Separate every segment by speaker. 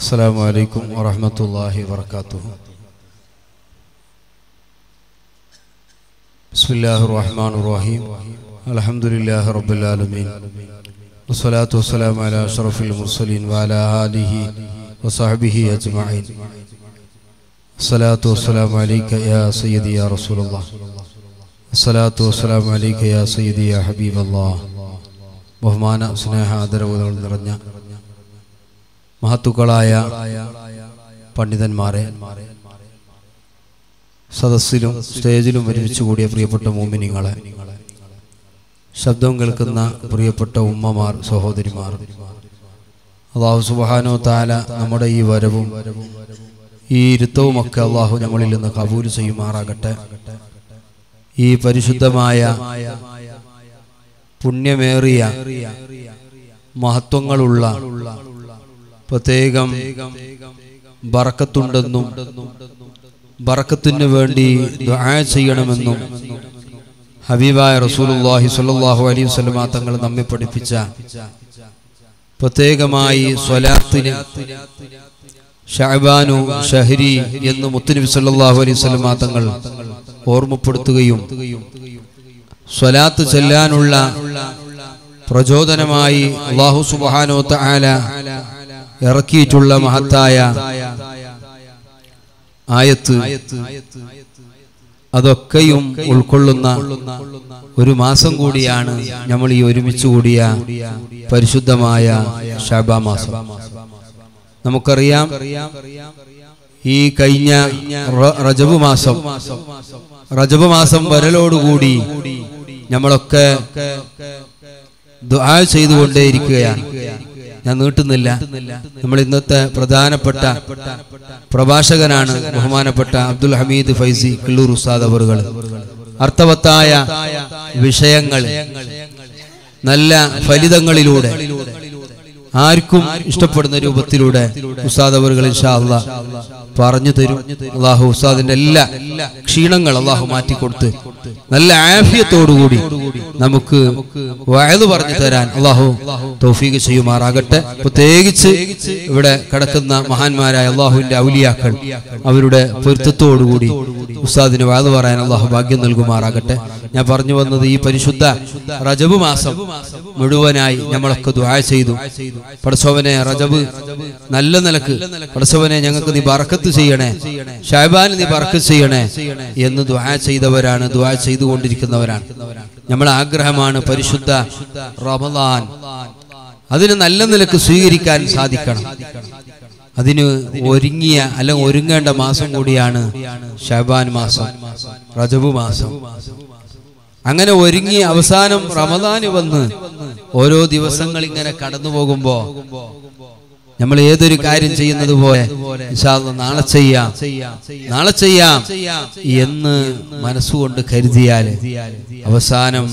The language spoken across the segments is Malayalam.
Speaker 1: السلام عليكم ورحمة الله وبركاته بسم الله الرحمن الرحيم الحمد لله رب العالمين والصلاة والسلام على أشرف المرسلين وعلى آله وصحبه أجمعين الصلاة والسلام عليك يا سيدي يا رسول الله الصلاة والسلام عليك يا سيدي يا حبيب الله ബഹുമാന സ്നേഹ ആദരവുകൾ നിറഞ്ഞ മഹത്തുക്കളായ പണ്ഡിതന്മാരെ സദസ്സിലും സ്റ്റേജിലും ഒരുമിച്ച് കൂടിയ പ്രിയപ്പെട്ട മോമിനിങ്ങളെ ശബ്ദം കേൾക്കുന്ന പ്രിയപ്പെട്ട ഉമ്മമാർ സഹോദരിമാർ അള്ളാഹു സുബാനോ താല നമ്മുടെ ഈ വരവും ഈ ഇരുത്തവുമൊക്കെ അള്ളാഹു നമ്മളിൽ നിന്ന് കബൂൽ ചെയ്യുമാറാകട്ടെ ഈ പരിശുദ്ധമായ പുണ്യമേറിയ മഹത്വങ്ങളുള്ള പ്രത്യേകം ബറക്കത്തുണ്ടെന്നും ബറക്കത്തിന് വേണ്ടി ദുആ ചെയ്യണമെന്നും ഹബീബായ റസൂലുള്ളാഹി സ്വല്ലല്ലാഹു അലൈഹി വസല്ലമ തങ്ങൾ നമ്മെ പഠിപ്പിച്ച പ്രത്യേകമായി സ്വലാത്തിന് ഷഅബാനു ഷഹരി എന്ന് മുത്തുനബി സല്ലല്ലാഹു അലൈഹി വസല്ലമ തങ്ങൾ ഓർമ്മപ്പെടുത്തുകയും സ്വലാത്ത് ചെല്ലാനുള്ള പ്രചോദനമായി അള്ളാഹു സുബാനോ തആല ഇറക്കിയിട്ടുള്ള മഹത്തായ ആയത്ത് അതൊക്കെയും ഉൾക്കൊള്ളുന്ന ഒരു മാസം കൂടിയാണ് നമ്മൾ ഈ ഒരുമിച്ച് കൂടിയ പരിശുദ്ധമായ ഷാബാ മാസം നമുക്കറിയാം ഈ കഴിഞ്ഞ റ- റജബ് മാസം റജബ് മാസം വരലോടുകൂടി നമ്മളൊക്കെ ദുആ ചെയ്തുകൊണ്ടേയിരിക്കുകയാണ് ഞാൻ നീട്ടുന്നില്ല നമ്മൾ ഇന്നത്തെ പ്രധാനപ്പെട്ട പ്രഭാഷകനാണ് ബഹുമാനപ്പെട്ട അബ്ദുൽ ഹമീദ് ഫൈസി കിള്ളൂർ ഉസ്താദ് അവറുകൾ അർത്ഥവത്തായ വിഷയങ്ങൾ നല്ല ഫലിതങ്ങളിലൂടെ ആർക്കും ഇഷ്ടപ്പെടുന്ന രൂപത്തിലൂടെ ഉസ്താദ് അവറുകൾ ഇൻഷാ അള്ളാ പറഞ്ഞു തരും അള്ളാഹു ഉസ്താദിന്റെ എല്ലാ ക്ഷീണങ്ങൾ അള്ളാഹു മാറ്റിക്കൊടുത്ത് നല്ല ആഫിയത്തോടുകൂടി നമുക്ക് വയത് പറഞ്ഞു തരാൻ അള്ളാഹു തൗഫീഖ് ചെയ്യുമാറാകട്ടെ പ്രത്യേകിച്ച് ഇവിടെ കിടക്കുന്ന മഹാന്മാരായ അള്ളാഹുവിന്റെ ഔലിയാക്കൾ അവരുടെ പൊരുത്തത്തോടുകൂടി ഉസ്താദിന് വയത് പറയാൻ അള്ളാഹു ഭാഗ്യം നൽകുമാറാകട്ടെ ഞാൻ പറഞ്ഞു വന്നത് ഈ പരിശുദ്ധ റജബ് മാസം മുഴുവനായി നമ്മളൊക്കെ ദുആ ചെയ്തു പടച്ചോവനെ റജബ് നല്ല നിലക്ക് പടച്ചോവനെ ഞങ്ങൾക്ക് നീ ബറക്കത്ത് ചെയ്യണേ ഷാബാൻ നീ ബറക്കത്ത് ചെയ്യണേ എന്ന് ദുആ ചെയ്തവരാണ് ദുആ ചെയ്തുകൊണ്ടിരിക്കുന്നവരാണ് നമ്മളെ ആഗ്രഹമാണ് പരിശുദ്ധ റമദാൻ അതിന് നല്ല നിലക്ക് സ്വീകരിക്കാൻ സാധിക്കണം അതിന് ഒരുങ്ങിയ അല്ലെങ്കിൽ ഒരുങ്ങേണ്ട മാസം കൂടിയാണ് ഷാബാൻ മാസം റജബ് മാസം അങ്ങനെ ഒരുങ്ങി അവസാനം റമദാന് വന്ന് ഓരോ ദിവസങ്ങൾ ഇങ്ങനെ കടന്നു പോകുമ്പോ നമ്മൾ ഏതൊരു കാര്യം ചെയ്യുന്നത് പോലെ ഇൻഷാ അല്ലാ നാളെ ചെയ്യാം നാളെ ചെയ്യാം എന്ന് മനസ്സുകൊണ്ട് കരുതിയാൽ അവസാനം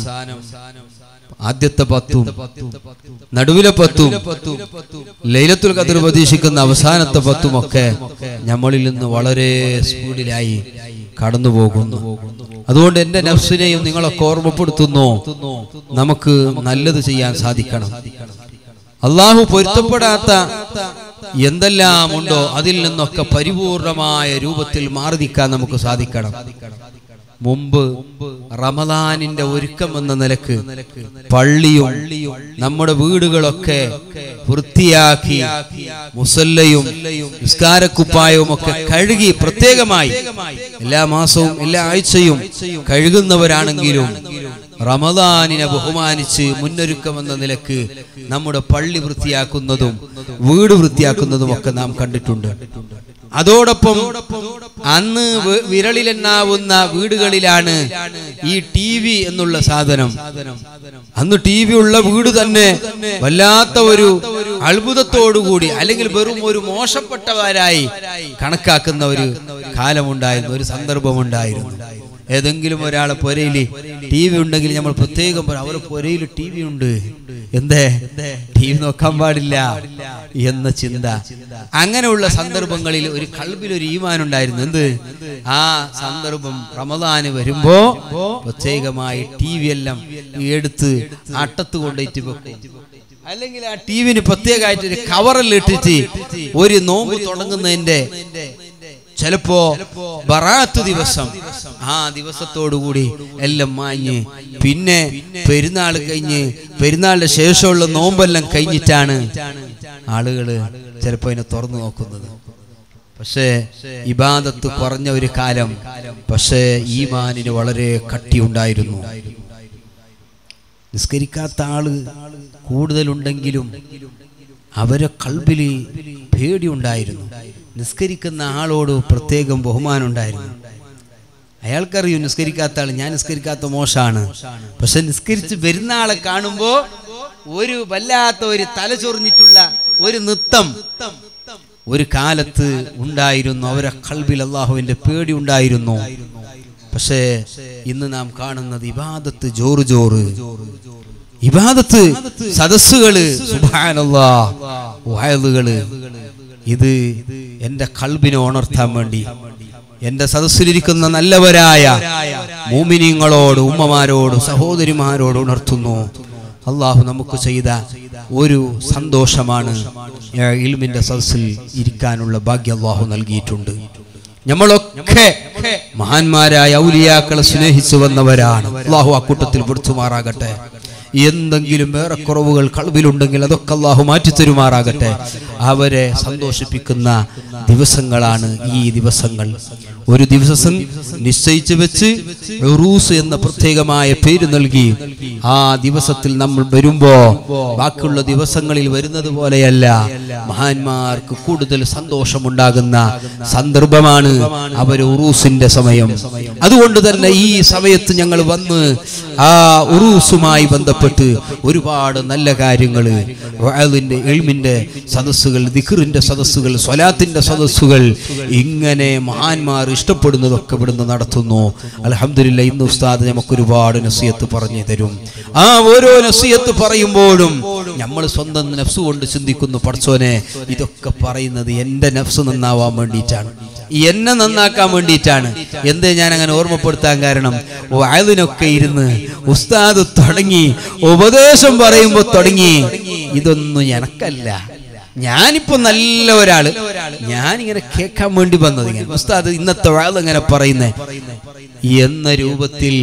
Speaker 1: ആദ്യത്തെ പത്തും നടുവിലെ പത്തും ലൈലത്തുൽ ഖദർ പ്രതീക്ഷിക്കുന്ന അവസാനത്തെ പത്തും ഒക്കെ നമ്മളിൽ നിന്ന് വളരെ സ്പീഡിലായി കടന്നു പോകുന്നു അതുകൊണ്ട് എന്റെ നഫ്സിനെയും നിങ്ങളൊക്കെ ഓർമ്മപ്പെടുത്തുന്നു നമുക്ക് നല്ലത് ചെയ്യാൻ സാധിക്കണം അള്ളാഹു പൊരുത്തപ്പെടാത്ത എന്തെല്ലാം ഉണ്ടോ അതിൽ നിന്നൊക്കെ പരിപൂർണമായ രൂപത്തിൽ മാറി നിൽക്കാൻ നമുക്ക് സാധിക്കണം മുമ്പ് റമദാനിന്റെ ഒരുക്കം എന്ന നിലക്ക് പള്ളിയും നമ്മുടെ വീടുകളൊക്കെ വൃത്തിയാക്കി മുസല്ലയും നിസ്കാരക്കുപ്പായവും ഒക്കെ കഴുകി പ്രത്യേകമായി എല്ലാ മാസവും എല്ലാ ആഴ്ചയും കഴുകുന്നവരാണെങ്കിലും റമദാനിനെ ബഹുമാനിച്ച് മുന്നൊരുക്കം എന്ന നിലക്ക് നമ്മുടെ പള്ളി വൃത്തിയാക്കുന്നതും വീട് വൃത്തിയാക്കുന്നതും ഒക്കെ നാം കണ്ടിട്ടുണ്ട് അതോടൊപ്പം അന്ന് വി- വിരലിലെണ്ണാവുന്ന വീടുകളിലാണ് ഈ ടി വി എന്നുള്ള സാധനം അന്ന് ടി വി ഉള്ള വീട് തന്നെ വല്ലാത്ത ഒരു അത്ഭുതത്തോടുകൂടി അല്ലെങ്കിൽ വെറും ഒരു മോശപ്പെട്ടവരായി കണക്കാക്കുന്ന ഒരു കാലമുണ്ടായിരുന്നു ഒരു സന്ദർഭമുണ്ടായിരുന്നു ഏതെങ്കിലും ഒരാളെ പുരയിൽ ടി വി ഉണ്ടെങ്കിൽ നമ്മൾ പ്രത്യേകം പറയും അവരുടെ പുരയിൽ ടി വി ഉണ്ട് എന്തേ ടി വി നോക്കാൻ പാടില്ല എന്ന ചിന്ത അങ്ങനെയുള്ള സന്ദർഭങ്ങളിൽ ഒരു കൽബിൽ ഒരു ഈമാൻ ഉണ്ടായിരുന്നു എന്ത് ആ സന്ദർഭം റമദാന് വരുമ്പോ പ്രത്യേകമായി ടി വി എല്ലാം എടുത്ത് അട്ടത്ത് കൊണ്ടുപോയിട്ട് വെക്കും അല്ലെങ്കിൽ ആ ടി വിന് പ്രത്യേകമായിട്ട് ഒരു കവറെല്ലാം ഇട്ടിട്ട് ഒരു നോമ്പ് തുടങ്ങുന്നതിന്റെ ചിലപ്പോ ബറാത്ത് ദിവസം ആ ദിവസത്തോടുകൂടി എല്ലാം മാഞ്ഞ് പിന്നെ പെരുന്നാൾ കഴിഞ്ഞ് പെരുന്നാളിന്റെ ശേഷമുള്ള നോമ്പെല്ലാം കഴിഞ്ഞിട്ടാണ് ആളുകള് ചിലപ്പോ അതിനെ തുറന്നു നോക്കുന്നത് പക്ഷേ ഇബാദത്ത് കുറഞ്ഞ ഒരു കാലം പക്ഷേ ഈമാനിന് വളരെ കട്ടിയുണ്ടായിരുന്നു നിസ്കരിക്കാത്ത ആള് കൂടുതലുണ്ടെങ്കിലും അവരെ കൽബില് പേടിയുണ്ടായിരുന്നു നിസ്കരിക്കുന്ന ആളോട് പ്രത്യേകം ബഹുമാനം ഉണ്ടായിരുന്നു അയാൾക്കറിയൂ നിസ്കരിക്കാത്ത ആൾ ഞാൻ നിസ്കരിക്കാത്ത മോശാണ് പക്ഷെ നിസ്കരിച്ച് വരുന്ന ആളെ കാണുമ്പോ ഒരു വല്ലാത്ത ഒരു തലചൊറിഞ്ഞിട്ടുള്ള ഒരു നൃത്തം ഒരു കാലത്ത് ഉണ്ടായിരുന്നു അവരെ കൽബിൽ അള്ളാഹുവിന്റെ പേടി ഉണ്ടായിരുന്നു പക്ഷേ ഇന്ന് നാം കാണുന്നത് ഇബാദത്ത് ജോറ് ജോറ് ഇബാദത്ത് സദസ്സുകള് സുബ്ഹാനല്ലാ വയലുകള് ഇത് എന്റെ കൽബിനെ ഉണർത്താൻ വേണ്ടി എന്റെ സദസ്സിലിരിക്കുന്ന നല്ലവരായ മൂമിനിങ്ങളോട് ഉമ്മമാരോട് സഹോദരിമാരോട് ഉണർത്തുന്നു അള്ളാഹു നമുക്ക് ചെയ്ത ഒരു സന്തോഷമാണ് ഏ, ഇൽമിന്റെ സദസ്സിൽ ഇരിക്കാനുള്ള ഭാഗ്യം അള്ളാഹു നൽകിയിട്ടുണ്ട് നമ്മളൊക്കെ മഹാന്മാരായ ഔലിയാക്കളെ സ്നേഹിച്ചു വന്നവരാണ് അള്ളാഹു ആ കൂട്ടത്തിൽ പിടിച്ചുമാറാകട്ടെ എന്തെങ്കിലും വേറെ കുറവുകൾ കളവിലുണ്ടെങ്കിൽ അതൊക്കെ അള്ളാഹു മാറ്റിത്തരുമാറാകട്ടെ അവരെ സന്തോഷിപ്പിക്കുന്ന ദിവസങ്ങളാണ് ഈ ദിവസങ്ങൾ ഒരു ദിവസം നിശ്ചയിച്ചു വെച്ച് ഉറൂസ് എന്ന പ്രത്യേകമായ പേര് നൽകി ആ ദിവസത്തിൽ നമ്മൾ വരുമ്പോ ബാക്കിയുള്ള ദിവസങ്ങളിൽ വരുന്നത് പോലെയല്ല മഹാന്മാർക്ക് കൂടുതൽ സന്തോഷമുണ്ടാകുന്ന സന്ദർഭമാണ് അവർ ഉറൂസിന്റെ സമയം അതുകൊണ്ട് തന്നെ ഈ സമയത്ത് ഞങ്ങൾ വന്ന് ആ ഉറൂസുമായി ബന്ധപ്പെട്ട് ഒരുപാട് നല്ല കാര്യങ്ങൾ വഅലിന്റെ എൽമിന്റെ സദസ്സുകൾ ദിഖറിന്റെ സദസ്സുകൾ സ്വലാത്തിന്റെ സദസ്സുകൾ ഇങ്ങനെ മഹാന്മാർ ഇഷ്ടപ്പെടുന്നതൊക്കെ ഇവിടുന്ന് നടത്തുന്നു അലഹമില്ല ഇന്ന് ഉസ്താദ് നമുക്ക് ഒരുപാട് നസീയത്ത് പറഞ്ഞു തരും ആ ഓരോ നസീയത്ത് പറയുമ്പോഴും നമ്മൾ സ്വന്തം നഫ്സ് കൊണ്ട് ചിന്തിക്കുന്നു പഠിച്ചോനെ ഇതൊക്കെ പറയുന്നത് എന്റെ നഫ്സ് നന്നാവാൻ വേണ്ടിയിട്ടാണ് എന്നെ നന്നാക്കാൻ വേണ്ടിയിട്ടാണ് എന്തേ ഞാൻ അങ്ങനെ ഓർമ്മപ്പെടുത്താൻ കാരണം വയലിനൊക്കെ ഇരുന്ന് ഉസ്താദ് തുടങ്ങി ഉപദേശം പറയുമ്പോ തുടങ്ങി ഇതൊന്നും എനക്കല്ല ഞാനിപ്പോ നല്ല ഒരാള് ഞാനിങ്ങനെ കേൾക്കാൻ വേണ്ടി വന്നത് ഇങ്ങനെ ഉസ്താദ് ഇന്നത്തെ വയൽ ഇങ്ങനെ പറയുന്നേ എന്ന രൂപത്തിൽ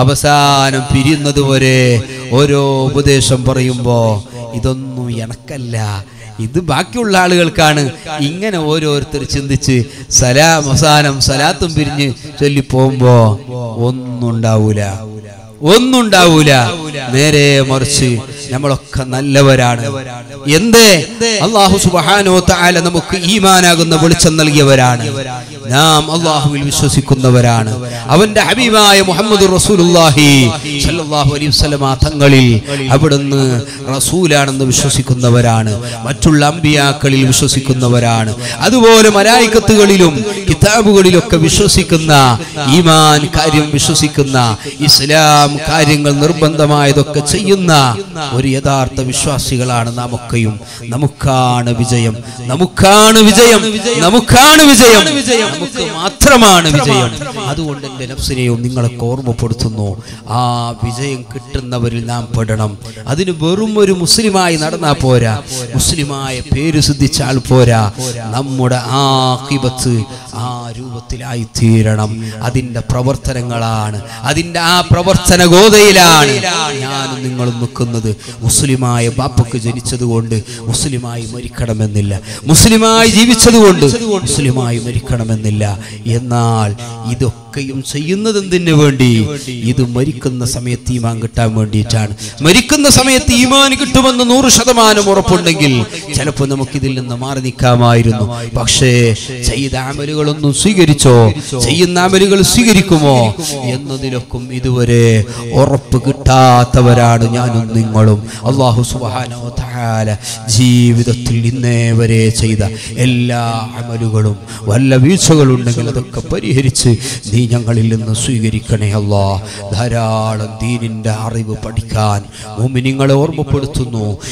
Speaker 1: അവസാനം പിരിയുന്നത് വരെ ഓരോ ഉപദേശം പറയുമ്പോ ഇതൊന്നും എനക്കല്ല ഇത് ബാക്കിയുള്ള ആളുകൾക്കാണ് ഇങ്ങനെ ഓരോരുത്തർ ചിന്തിച്ച് സലാം അവസാനം സലാത്തും പിരിഞ്ഞ് ചൊല്ലി പോകുമ്പോ ഒന്നും ഉണ്ടാവൂല ഒന്നും ഉണ്ടാവൂല നേരെ മറിച്ച് നമ്മളൊക്കെ നല്ലവരാണ് എന്തേ അള്ളാഹു സുബാനോ താല നമുക്ക് ഈമാനാകുന്ന വെളിച്ചം നൽകിയവരാണ് നാം അള്ളാഹുവിൽ വിശ്വസിക്കുന്നവരാണ് അവന്റെ ഹബീബായ മുഹമ്മദ് റസൂലുള്ളാഹി സല്ലല്ലാഹു അലൈഹി വസല്ലമ തങ്ങളിൽ അവിടുന്ന് റസൂലാണെന്ന് വിശ്വസിക്കുന്നവരാണ് മറ്റുള്ള അമ്പിയാക്കളിൽ വിശ്വസിക്കുന്നവരാണ് അതുപോലെ മലായിക്കത്തുകളിലും കിതാബുകളിലൊക്കെ വിശ്വസിക്കുന്ന ഈമാൻ കാര്യം വിശ്വസിക്കുന്ന ഇസ്ലാം കാര്യങ്ങൾ നിർബന്ധമായതൊക്കെ ചെയ്യുന്ന ഒരു യഥാർത്ഥ വിശ്വാസികളാണ് നാമൊക്കെയും നമുക്കാണ് വിജയം നമുക്കാണ് വിജയം നമുക്കാണ് വിജയം നമുക്ക് മാത്രമാണ് വിജയം അതുകൊണ്ട് എന്റെ നഫ്സിനെയും നിങ്ങളൊക്കെ ഓർമ്മപ്പെടുത്തുന്നു ആ വിജയം കിട്ടുന്നവരിൽ നാം പെടണം അതിന് വെറും ഒരു മുസ്ലിമായി നടന്നാ പോരാ മുസ്ലിമായ പേര് സിദ്ധിച്ചാൽ പോരാ നമ്മുടെ ആ കിബത്ത് ആ രൂപത്തിലായി തീരണം അതിന്റെ പ്രവർത്തനങ്ങളാണ് അതിന്റെ ആ പ്രവർത്തന ഗോതയിലാണ് ഞാനും നിങ്ങളും നിൽക്കുന്നത് മുസ്ലിമായ ബാപ്പക്ക് ജനിച്ചതുകൊണ്ട് മുസ്ലിമായി മരിക്കണമെന്നില്ല മുസ്ലിമായി ജീവിച്ചതുകൊണ്ട് മുസ്ലിമായി മരിക്കണമെന്നില്ല എന്നാൽ ഇതൊക്കെയും ചെയ്യുന്നത് എന്തിനു വേണ്ടി ഇത് മരിക്കുന്ന സമയത്ത് ഈമാൻ കിട്ടാൻ വേണ്ടിയിട്ടാണ് മരിക്കുന്ന സമയത്ത് ഈമാൻ കിട്ടുമെന്ന് നൂറ് ശതമാനം ഉറപ്പുണ്ടെങ്കിൽ ചിലപ്പോൾ നമുക്ക് ഇതിൽ നിന്ന് മാറി നിൽക്കാമായിരുന്നു പക്ഷേ ചെയ്ത അമലുകളൊന്നും സ്വീകരിച്ചോ ചെയ്യുന്ന അമലുകൾ സ്വീകരിക്കുമോ എന്നതിലൊക്കെ ഇതുവരെ ഉറപ്പ് കിട്ടാത്തവരാണ് ഞാനും നിങ്ങളും അള്ളാഹു സുബാനോ താല ജീവിതത്തിൽ ഇന്നേ വരെ ചെയ്ത എല്ലാ അമലുകളും വല്ല വീഴ്ചകളുണ്ടെങ്കിൽ അതൊക്കെ പരിഹരിച്ച് നീ ഞങ്ങളിൽ നിന്ന് സ്വീകരിക്കണേ അല്ലാ ധാരാളം ദീനിന്റെ അറിവ് പഠിക്കാൻ മുമിനിങ്ങളെ ഓർമ്മപ്പെടുത്തുന്നു എത്ര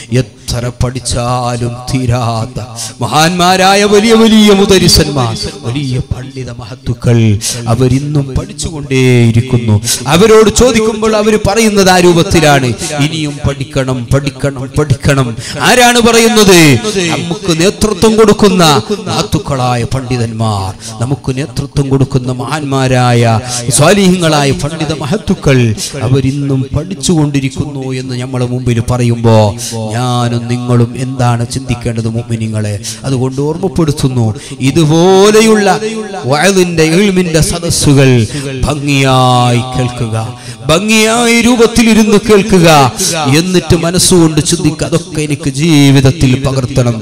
Speaker 1: എത്ര പഠിച്ചാലും തീരാത്ത മഹാന്മാരായ വലിയ വലിയ മുദരിസന്മാർ വലിയ പണ്ഡിത മഹത്തുക്കൾ അവരിന്നും പഠിച്ചുകൊണ്ടേയിരിക്കുന്നു അവരോട് ചോദിക്കുമ്പോൾ അവർ പറയുന്നത് ആ രൂപത്തിലാണ് ഇനിയും പഠിക്കണം പഠിക്കണം പഠിക്കണം ആരാണ് പറയുന്നത് നമുക്ക് നേതൃത്വം കൊടുക്കുന്ന മഹത്തുക്കളായ പണ്ഡിതന്മാർ നമുക്ക് നേതൃത്വം കൊടുക്കുന്ന മഹാന്മാരായ സ്വാലിഹ്യങ്ങളായ പണ്ഡിത മഹത്തുക്കൾ അവരിന്നും പഠിച്ചുകൊണ്ടിരിക്കുന്നു എന്ന് നമ്മളെ മുമ്പിൽ പറയുമ്പോ ഞാനും നിങ്ങളും എന്താണ് ചിന്തിക്കേണ്ടത് മുമ്പിനിങ്ങളെ അതുകൊണ്ട് ഓർമ്മപ്പെടുത്തുന്നു ഇതുപോലെയുള്ള വയലിന്റെ എഴുമിന്റെ സദസ്സുകൾ ഭംഗിയായി കേൾക്കുക ഭംഗിയായ രൂപത്തിലിരുന്ന് കേൾക്കുക എന്നിട്ട് മനസ്സുകൊണ്ട് ചിന്തിക്കുക അതൊക്കെ എനിക്ക് ജീവിതത്തിൽ പകർത്തണം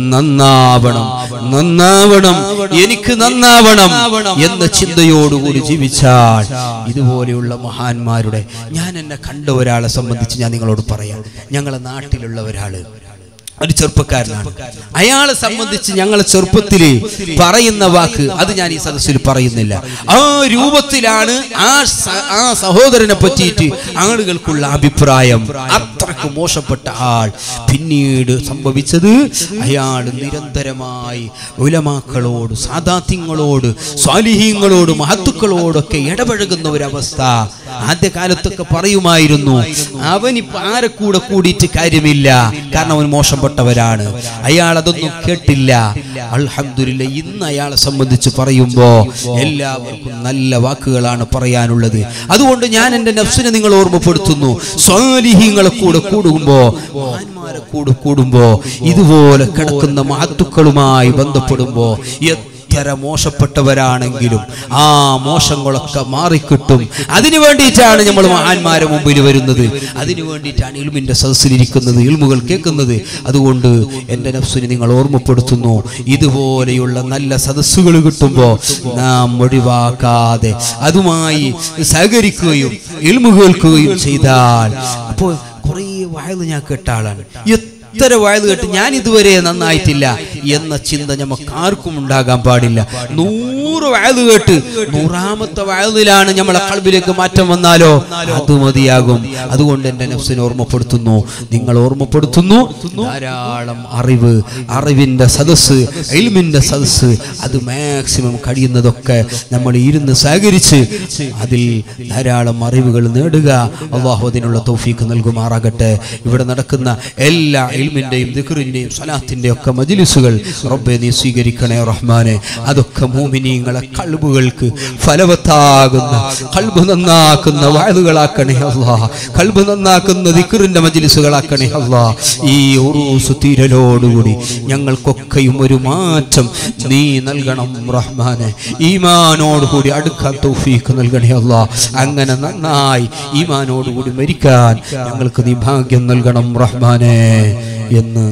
Speaker 1: നന്നാവണം നന്നാവണം എനിക്ക് നന്നാവണം എന്ന ചിന്തയോടുകൂടി ജീവിച്ചാൽ ഇതുപോലെയുള്ള മഹാന്മാരുടെ ഞാൻ എന്നെ കണ്ട ഒരാളെ സംബന്ധിച്ച് ഞാൻ നിങ്ങളോട് പറയാം ഞങ്ങളെ നാട്ടിലുള്ള ഒരാള് ഒരു ചെറുപ്പക്കാരനാണ് അയാളെ സംബന്ധിച്ച് ഞങ്ങളെ ചെറുപ്പത്തിൽ പറയുന്ന വാക്ക് അത് ഞാൻ ഈ സദസ്സിൽ പറയുന്നില്ല ആ രൂപത്തിലാണ് ആ സ- ആ സഹോദരനെ പറ്റിയിട്ട് ആളുകൾക്കുള്ള അഭിപ്രായം അത്രക്ക് മോശപ്പെട്ട ആൾ പിന്നീട് സംഭവിച്ചത് അയാൾ നിരന്തരമായി ഉലമാക്കളോട് സാദാത്യങ്ങളോട് സ്വാലിഹീങ്ങളോട് മഹത്തുക്കളോടൊക്കെ ഇടപഴകുന്ന ഒരവസ്ഥ ആദ്യ കാലത്തൊക്കെ പറയുമായിരുന്നു അവനിപ്പോ ആരെ കൂടെ കൂടിയിട്ട് കാര്യമില്ല കാരണം അവൻ മോശപ്പെട്ടവരാണ് അയാൾ അതൊന്നും കേട്ടില്ല അൽഹംദുലില്ല ഇന്ന് അയാളെ സംബന്ധിച്ച് പറയുമ്പോ എല്ലാവർക്കും നല്ല വാക്കുകളാണ് പറയാനുള്ളത് അതുകൊണ്ട് ഞാൻ എന്റെ നഫ്സിനെ നിങ്ങൾ ഓർമ്മപ്പെടുത്തുന്നു സ്വാലിഹീങ്ങളെ കൂടെ കൂടുമ്പോ മഹാന്മാരെ കൂടെ കൂടുമ്പോ ഇതുപോലെ കിടക്കുന്ന മഹത്തുക്കളുമായി ബന്ധപ്പെടുമ്പോ എത്ര മോശപ്പെട്ടവരാണെങ്കിലും ആ മോശങ്ങളൊക്കെ മാറിക്കിട്ടും അതിനു വേണ്ടിയിട്ടാണ് നമ്മൾ മഹാന്മാരെ മുമ്പിൽ വരുന്നത് അതിനു വേണ്ടിയിട്ടാണ് ഇൽമിന്റെ സദസ്സിലിരിക്കുന്നത് ഇൽമുകൾ കേൾക്കുന്നത് അതുകൊണ്ട് എൻ്റെ നഫ്സിനെ നിങ്ങൾ ഓർമ്മപ്പെടുത്തുന്നു ഇതുപോലെയുള്ള നല്ല സദസ്സുകൾ കിട്ടുമ്പോൾ നാം ഒഴിവാക്കാതെ അതുമായി സഹകരിക്കുകയും ഇൽമു കേൾക്കുകയും ചെയ്താൽ അപ്പോൾ കുറേ വയല് ഞാൻ കേട്ട ആളാണ് എത്ര വയത് കേട്ട് ഞാൻ ഇതുവരെ നന്നായിട്ടില്ല എന്ന ചിന്ത നമുക്ക് ആർക്കും ഉണ്ടാകാൻ പാടില്ല നൂറ് വയത് കേട്ട് നൂറാമത്തെ വയതിലാണ് നമ്മളെ കൾബിലേക്ക് മാറ്റം വന്നാലോ അത് മതിയാകും അതുകൊണ്ട് എന്റെ നഫ്സിനെ ഓർമ്മപ്പെടുത്തുന്നു നിങ്ങൾ ഓർമ്മപ്പെടുത്തുന്നു ധാരാളം അറിവ് അറിവിന്റെ സദസ്സ് എൽമിന്റെ സദസ്സ് അത് മാക്സിമം കഴിയുന്നതൊക്കെ നമ്മൾ ഇരുന്ന് സഹകരിച്ച് അതിൽ ധാരാളം അറിവുകൾ നേടുക അള്ളാഹു അതിനുള്ള തൗഫീക്ക് നൽകുമാറാകട്ടെ ഇവിടെ നടക്കുന്ന എല്ലാ ഇൽമിന്റെയും ദിക്റിന്റെയും സലാത്തിന്റെയും ഒക്കെ മജിലിസുകൾ റബ്ബെ നീ സ്വീകരിക്കണേ റഹ്മാനെ അതൊക്കെ മൂമിനീങ്ങളെ കൽബുകൾക്ക് ഫലവത്താകുന്ന കൽബ് നന്നാക്കുന്ന വാഴുകളാക്കണേ അല്ലാ കൽബ് നന്നാക്കുന്ന ദിക്റിന്റെ മജിലിസുകളാക്കണേ അല്ലാ ഈ ഉറൂസ് തീരലോടുകൂടി ഞങ്ങൾക്കൊക്കെയും ഒരു മാറ്റം നീ നൽകണം റഹ്മാനെ ഈമാനോടുകൂടി അടുക്കാൻ തൗഫീക്ക് നൽകണേ അല്ലാ അങ്ങനെ നന്നായി ഈമാനോടുകൂടി മരിക്കാൻ ഞങ്ങൾക്ക് നീ ഭാഗ്യം നൽകണം റഹ്മാനെ എന്ന്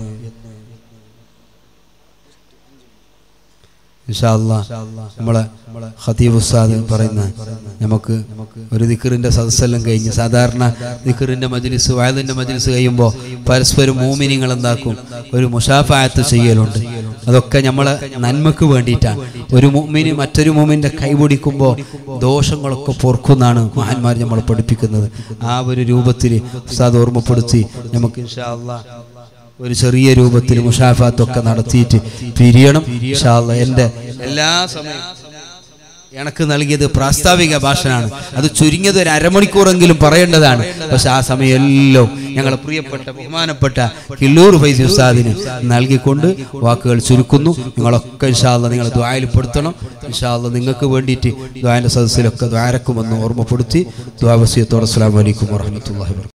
Speaker 1: ഇൻഷാ അല്ലാ നമ്മളെ ഖതീബ് ഉസ്താദ് പറയുന്ന നമുക്ക് ഒരു ദിക്കറിന്റെ സദസ്സെല്ലാം കഴിഞ്ഞ് സാധാരണ ദിക്കറിന്റെ മജ്ലിസ് വയലിന്റെ മജ്ലിസ് കഴിയുമ്പോൾ പരസ്പരം മൂമിനിങ്ങൾ എന്താക്കും ഒരു മുഷാഫായത്ത് ചെയ്യലുണ്ട് അതൊക്കെ നമ്മളെ നന്മക്ക് വേണ്ടിയിട്ടാണ് ഒരു മൂമിന് മറ്റൊരു മൂമിന്റെ കൈ പിടിക്കുമ്പോൾ ദോഷങ്ങളൊക്കെ പൊറുക്കുന്നാണ് മഹാന്മാർ നമ്മളെ പഠിപ്പിക്കുന്നത് ആ ഒരു രൂപത്തിൽ ഉസ്താദ് ഓർമ്മപ്പെടുത്തി നമുക്ക് ഇൻഷാ അല്ലാ ഒരു ചെറിയ രൂപത്തിൽ മുഷാഫാത്തൊക്കെ നടത്തിയിട്ട് പിരിയണം ഇൻഷാ അല്ലാ. എൻ്റെ എല്ലാ സമയവും എനക്ക് നൽകിയത് പ്രാസ്താവിക ഭാഷനാണ് അത് ചുരുങ്ങിയത് ഒരു അരമണിക്കൂറെങ്കിലും പറയേണ്ടതാണ് പക്ഷെ ആ സമയം എല്ലാം ഞങ്ങളെ പ്രിയപ്പെട്ട ബഹുമാനപ്പെട്ട കില്ലൂർ ഫൈസി ഉസ്താദിന് നൽകിക്കൊണ്ട് വാക്കുകൾ ചുരുക്കുന്നു നിങ്ങളൊക്കെ ഇൻഷാല്ല നിങ്ങൾ ദ്വായൽപ്പെടുത്തണം ഇൻഷാല്ല നിങ്ങൾക്ക് വേണ്ടിയിട്ട് ദ്വായന്റെ സദസ്സിലൊക്കെ ദ്വാരക്കുമെന്ന് ഓർമ്മപ്പെടുത്തി ദ്വാവസ്യത്തോടെ അസ്സാം വലൈക്കും വാഹമത്തല്ലാ